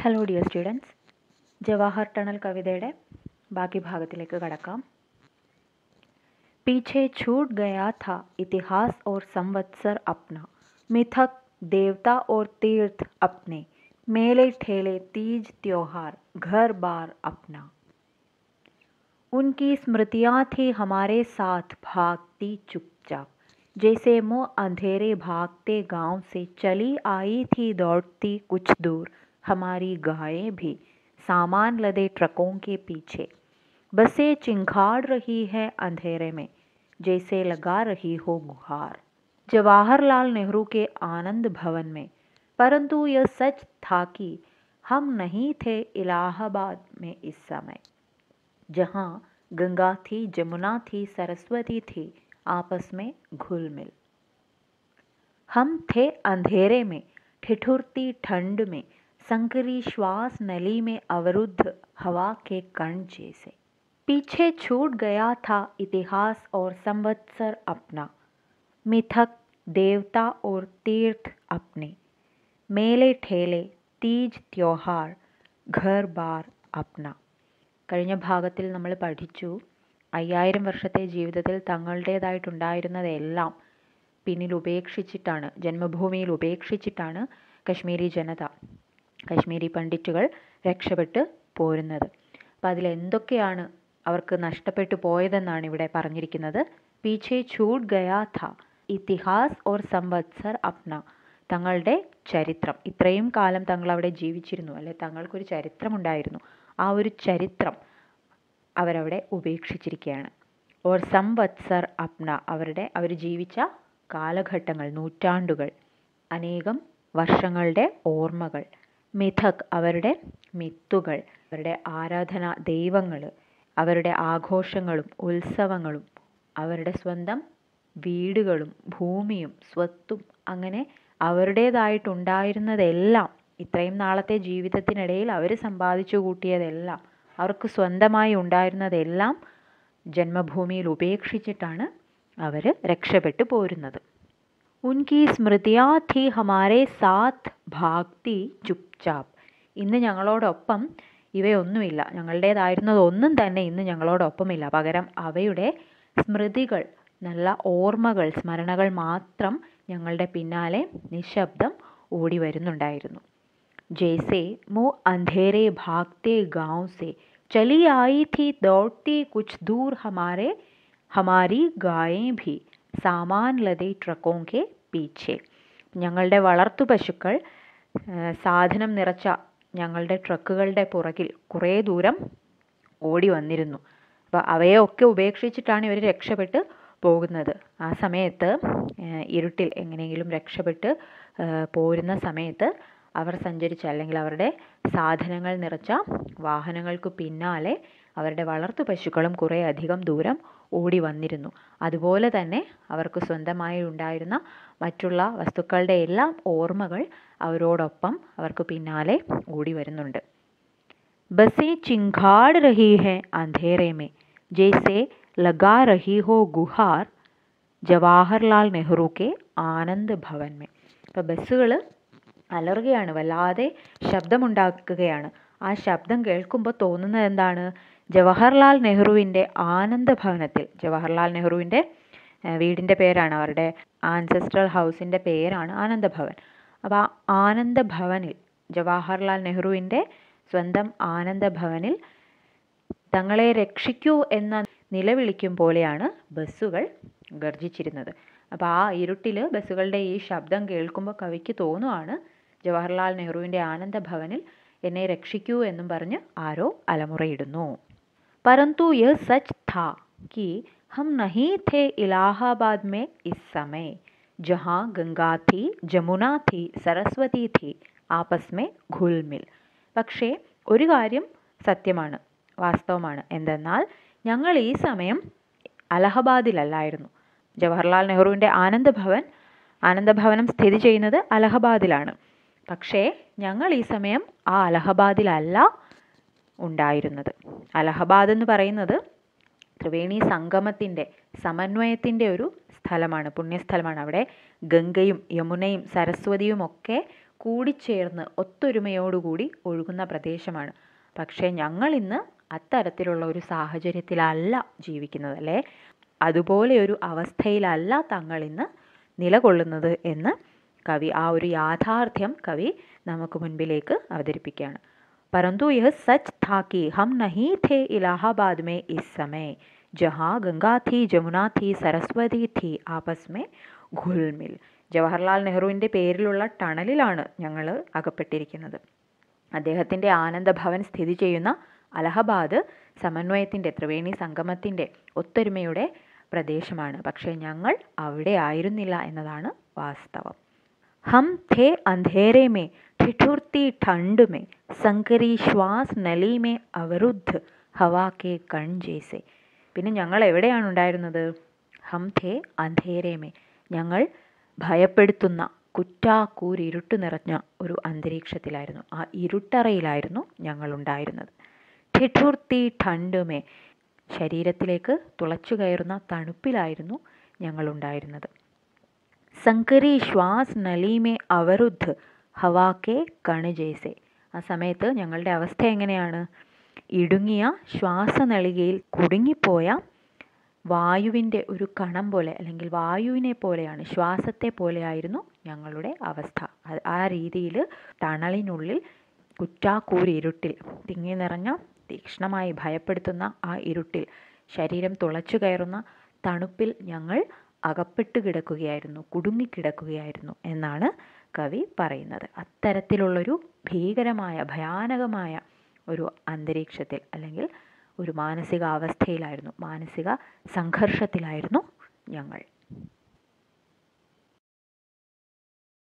hello dear students Jawahar tunnel കവിതയുടെ ബാക്കി ഭാഗത്തിലേക്ക് കടക്കാം पीछे छूट गया था इतिहास और संवत्सर अपना मिथक देवता और तीर्थ अपने मेले ठेले तीज त्योहार घर बार अपना उनकी स्मृतियाँ थी हमारे साथ भागती चुपचाप जैसे मुँह अंधेरे भागते गांव से चली आई थी दौड़ती कुछ दूर हमारी गायें भी सामान लदे ट्रकों के पीछे बसें चिंगाड़ रही है अंधेरे में जैसे लगा रही हो गुहार जवाहरलाल नेहरू के आनंद भवन में परंतु यह सच था कि हम नहीं थे इलाहाबाद में इस समय जहाँ गंगा थी जमुना थी सरस्वती थी आपस में घुल मिल हम थे अंधेरे में ठिठुरती ठंड में संकरी श्वास नली में अवरुद्ध हवा के कण जैसे पीछे छूट गया था इतिहास और संवत्सर अपना मिथक देवता और तीर्थ अपने മേലെ ഠേലെ തീജ് ത്യോഹാർ ഘർ ബാർ അപ്ന കഴിഞ്ഞ ഭാഗത്തിൽ നമ്മൾ പഠിച്ചു അയ്യായിരം വർഷത്തെ ജീവിതത്തിൽ തങ്ങളുടേതായിട്ടുണ്ടായിരുന്നതെല്ലാം പിന്നിൽ ഉപേക്ഷിച്ചിട്ടാണ് ജന്മഭൂമിയിൽ ഉപേക്ഷിച്ചിട്ടാണ് കശ്മീരി ജനത കശ്മീരി പണ്ഡിറ്റുകൾ രക്ഷപ്പെട്ട് പോരുന്നത് അപ്പം അതിലെന്തൊക്കെയാണ് അവർക്ക് നഷ്ടപ്പെട്ടു പോയതെന്നാണ് ഇവിടെ പറഞ്ഞിരിക്കുന്നത് പീछे छूट गया था ഇത്തിഹാസ് ഓർ സംവത്സർ അപ്ന തങ്ങളുടെ ചരിത്രം ഇത്രയും കാലം തങ്ങൾ അവിടെ ജീവിച്ചിരുന്നു അല്ലെ തങ്ങൾക്കൊരു ചരിത്രമുണ്ടായിരുന്നു ആ ഒരു ചരിത്രം അവരവിടെ ഉപേക്ഷിച്ചിരിക്കുകയാണ് ഓർ സംവത്സർ അപ്ന അവരുടെ അവർ ജീവിച്ച കാലഘട്ടങ്ങൾ നൂറ്റാണ്ടുകൾ അനേകം വർഷങ്ങളുടെ ഓർമ്മകൾ മിഥക് അവരുടെ മിത്തുകൾ അവരുടെ ആരാധനാ ദൈവങ്ങൾ അവരുടെ ആഘോഷങ്ങളും ഉത്സവങ്ങളും അവരുടെ സ്വന്തം വീടുകളും ഭൂമിയും സ്വത്തും അങ്ങനെ അവരുടേതായിട്ടുണ്ടായിരുന്നതെല്ലാം ഇത്രയും നാളത്തെ ജീവിതത്തിനിടയിൽ അവർ സമ്പാദിച്ചു കൂട്ടിയതെല്ലാം അവർക്ക് സ്വന്തമായി ഉണ്ടായിരുന്നതെല്ലാം ജന്മഭൂമിയിൽ ഉപേക്ഷിച്ചിട്ടാണ് അവർ രക്ഷപ്പെട്ടു പോരുന്നത് ഉൻകി സ്മൃതിയാ ഥി ഹമാരെ സാത്ത് ഭാഗ്തി ചുപ്ചാപ്പ് ഇന്ന് ഞങ്ങളോടൊപ്പം ഇവയൊന്നുമില്ല ഞങ്ങളുടേതായിരുന്നതൊന്നും തന്നെ ഇന്ന് ഞങ്ങളോടൊപ്പമില്ല പകരം അവയുടെ സ്മൃതികൾ നല്ല ഓർമ്മകൾ സ്മരണകൾ മാത്രം ഞങ്ങളുടെ പിന്നാലെ നിശബ്ദം ഓടി വരുന്നുണ്ടായിരുന്നു ജയ്സെ മോ അന്ധേരെ ഭാഗ്തേ ഗാവ് സെ ചലി ആയി थी दौड़ती कुछ दूर हमारे हमारी गायें भी സാമാൻ ലതേ ട്രക്കോं के പീछെ ഞങ്ങളുടെ വളർത്തു പശുക്കൾ സാധനം നിറച്ച ഞങ്ങളുടെ ട്രക്കുകളുടെ പുറകിൽ കുറേ ദൂരം ഓടി വന്നിരുന്നു അപ്പോൾ അവയൊക്കെ ഉപേക്ഷിച്ചിട്ടാണ് ഇവർ രക്ഷപ്പെട്ട് പോകുന്നത് ആ സമയത്ത് ഇരുട്ടിൽ എങ്ങനെയെങ്കിലും രക്ഷപ്പെട്ട് പോരുന്ന സമയത്ത് അവർ സഞ്ചരിച്ച അല്ലെങ്കിൽ അവരുടെ സാധനങ്ങൾ നിറച്ച വാഹനങ്ങൾക്ക് പിന്നാലെ അവരുടെ വളർത്തു പശുക്കളും കുറേ അധികം ദൂരം ഓടി വന്നിരുന്നു അതുപോലെ തന്നെ അവർക്ക് സ്വന്തമായി ഉണ്ടായിരുന്ന മറ്റുള്ള വസ്തുക്കളുടെ എല്ലാം ഓർമ്മകൾ അവരോടൊപ്പം അവർക്ക് പിന്നാലെ ഓടി വരുന്നുണ്ട് ബസേ ചിങ്കാട് രഹി ഹെ അന്ധേരെ മേ ജയ്സെ ലഗാ രഹി ഹോ ഗുഹാർ ജവാഹർലാൽ നെഹ്റു കെ ആനന്ദ് ഭവൻ മേ ഇപ്പോൾ ബസ്സുകൾ അലറുകയാണ് വല്ലാതെ ശബ്ദമുണ്ടാക്കുകയാണ് ആ ശബ്ദം കേൾക്കുമ്പോൾ തോന്നുന്നത് എന്താണ് ജവഹർലാൽ നെഹ്റുവിൻ്റെ ആനന്ദ ഭവനത്തിൽ ജവഹർലാൽ നെഹ്റുവിൻ്റെ വീടിൻ്റെ പേരാണ് അവരുടെ ആൻസസ്ട്രൽ ഹൗസിൻ്റെ പേരാണ് ആനന്ദഭവൻ അപ്പോൾ ആ ആനന്ദഭവനിൽ ജവഹർലാൽ നെഹ്റുവിൻ്റെ സ്വന്തം ആനന്ദഭവനിൽ തങ്ങളെ രക്ഷിക്കൂ എന്ന നിലവിളിക്കും പോലെയാണ് ബസ്സുകൾ ഗർജിച്ചിരുന്നത് അപ്പോൾ ആ ഇരുട്ടിൽ ബസ്സുകളുടെ ഈ ശബ്ദം കേൾക്കുമ്പോൾ കവിക്ക് തോന്നുവാണ് ജവഹർലാൽ നെഹ്റുവിൻ്റെ ആനന്ദഭവനിൽ എന്നെ രക്ഷിക്കൂ എന്നും പറഞ്ഞ് ആരോ അലമുറയിടുന്നു परंतु यह सच था कि हम नहीं थे इलाहाबाद में इस समय जहाँ गंगा थी जमुना थी सरस्वती थी ആപസ് മേ ഘുൽമിൽ പക്ഷേ ഒരു കാര്യം സത്യമാണ് വാസ്തവമാണ് എന്തെന്നാൽ ഞങ്ങൾ ഈ സമയം അലഹബാദിലല്ലായിരുന്നു ജവഹർലാൽ നെഹ്റുവിൻ്റെ ആനന്ദഭവൻ ആനന്ദഭവനം സ്ഥിതി ചെയ്യുന്നത് അലഹബാദിലാണ് പക്ഷേ ഞങ്ങൾ ഈ സമയം ആ അലഹബാദിലല്ല ഉണ്ടായിരുന്നത് അലഹബാദ് എന്ന് പറയുന്നത് ത്രിവേണി സംഗമത്തിൻ്റെ സമന്വയത്തിൻ്റെ ഒരു സ്ഥലമാണ് പുണ്യസ്ഥലമാണ് അവിടെ ഗംഗയും യമുനയും സരസ്വതിയും ഒക്കെ കൂടിച്ചേർന്ന് ഒത്തൊരുമയോടുകൂടി ഒഴുകുന്ന പ്രദേശമാണ് പക്ഷേ ഞങ്ങളിന്ന് അത്തരത്തിലുള്ള ഒരു സാഹചര്യത്തിലല്ല ജീവിക്കുന്നത് അല്ലേ അതുപോലെ ഒരു അവസ്ഥയിലല്ല തങ്ങളിന്ന് നിലകൊള്ളുന്നത് എന്ന് കവി ആ ഒരു യാഥാർത്ഥ്യം കവി നമുക്ക് മുൻപിലേക്ക് അവതരിപ്പിക്കുകയാണ് परंतु यह सच था कि हम नहीं थे इलाहाबाद में इस समय जहाँ गंगा थी जमुना थी സരസ്വതി थी आपस में घुलमिल ജവഹർലാൽ നെഹ്റുവിൻ്റെ പേരിലുള്ള ടണലിലാണ് ഞങ്ങൾ അകപ്പെട്ടിരിക്കുന്നത് അദ്ദേഹത്തിൻ്റെ ആനന്ദഭവൻ സ്ഥിതി ചെയ്യുന്ന അലഹബാദ് സമന്വയത്തിൻ്റെ ത്രിവേണി സംഗമത്തിൻ്റെ ഒത്തൊരുമയുടെ പ്രദേശമാണ് പക്ഷേ ഞങ്ങൾ അവിടെ ആയിരുന്നില്ല എന്നതാണ് വാസ്തവം हम थे अंधेरे में ठिठुरती ठंड में संकरी श्वास नली में अवरुद्ध हवा के कण जैसे പിന്നെ ഞങ്ങൾ എവിടെയാണ് ഉണ്ടായിരുന്നത് ഹം ഥേ അന്ധേരേമേ ഞങ്ങൾ ഭയപ്പെടുത്തുന്ന കുറ്റാക്കൂരിരുട്ട് നിറഞ്ഞ ഒരു അന്തരീക്ഷത്തിലായിരുന്നു ആ ഇരുട്ടറയിലായിരുന്നു ഞങ്ങൾ ഉണ്ടായിരുന്നത് ഠിഠുർത്തി ഠണ്ടുമേ ശരീരത്തിലേക്ക് തുളച്ചു കയറുന്ന തണുപ്പിലായിരുന്നു ഞങ്ങൾ ഉണ്ടായിരുന്നത് സംകരി ശ്വാസ് നലീമേ അവരുദ്ധ് ഹവാക്കെ കണ് ജേസെ ആ സമയത്ത് ഞങ്ങളുടെ അവസ്ഥ എങ്ങനെയാണ് ഇടുങ്ങിയ ശ്വാസനളികയിൽ കുടുങ്ങിപ്പോയ വായുവിൻ്റെ ഒരു കണം പോലെ അല്ലെങ്കിൽ വായുവിനെ പോലെയാണ് ശ്വാസത്തെ പോലെയായിരുന്നു ഞങ്ങളുടെ അവസ്ഥ ആ രീതിയിൽ തണലിനുള്ളിൽ കുറ്റാക്കൂരി ഇരുട്ടിൽ തിങ്ങി നിറഞ്ഞ തീക്ഷ്ണമായി ഭയപ്പെടുത്തുന്ന ആ ഇരുട്ടിൽ ശരീരം തുളച്ചു കയറുന്ന തണുപ്പിൽ ഞങ്ങൾ അകപ്പെട്ട് കിടക്കുകയായിരുന്നു കുടുങ്ങിക്കിടക്കുകയായിരുന്നു എന്നാണ് കവി പറയുന്നത് അത്തരത്തിലുള്ളൊരു ഭീകരമായ ഭയാനകമായ ഒരു അന്തരീക്ഷത്തിൽ അല്ലെങ്കിൽ ഒരു മാനസിക അവസ്ഥയിലായിരുന്നു മാനസിക സംഘർഷത്തിലായിരുന്നു ഞങ്ങൾ